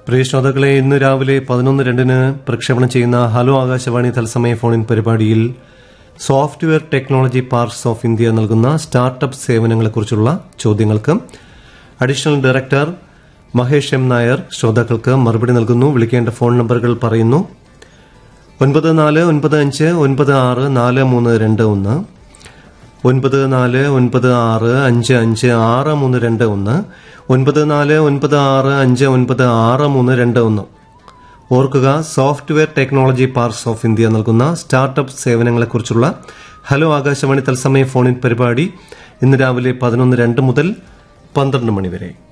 പ്രിയ ശ്രോതാക്കളെ ഇന്ന് രാവിലെ പതിനൊന്ന് രണ്ടിന് പ്രക്ഷേപണം ചെയ്യുന്ന ഹലോ ആകാശവാണി തത്സമയ ഫോണിൻ പരിപാടിയിൽ software technology parks of India നൽകുന്ന സ്റ്റാർട്ടപ്പ് സേവനങ്ങളെക്കുറിച്ചുള്ള ചോദ്യങ്ങൾക്ക് additional director Mahesh M Nair ശ്രോതാക്കൾക്ക് മറുപടി നൽകുന്നു വിളിക്കേണ്ട ഫോൺ നമ്പറുകൾ പറയുന്നു ഒൻപത് നാല് ഒൻപത് അഞ്ച് ഒൻപത് ആറ് നാല് മൂന്ന് രണ്ട് ഒന്ന് ഒൻപത് നാല് ഒൻപത് ആറ് അഞ്ച് അഞ്ച് ആറ് മൂന്ന് രണ്ട് ഒന്ന് ഒൻപത് നാല് ഒൻപത് ആറ് അഞ്ച് ഒൻപത് ആറ് മൂന്ന് രണ്ട് ഒന്ന് ഓർക്കുക software technology parks of India നൽകുന്ന സ്റ്റാർട്ടപ്പ് സേവനങ്ങളെക്കുറിച്ചുള്ള ഹലോ ആകാശവാണി തത്സമയ ഫോണിൻ പരിപാടി ഇന്ന് രാവിലെ പതിനൊന്ന് രണ്ട് മുതൽ പന്ത്രണ്ട് മണി വരെ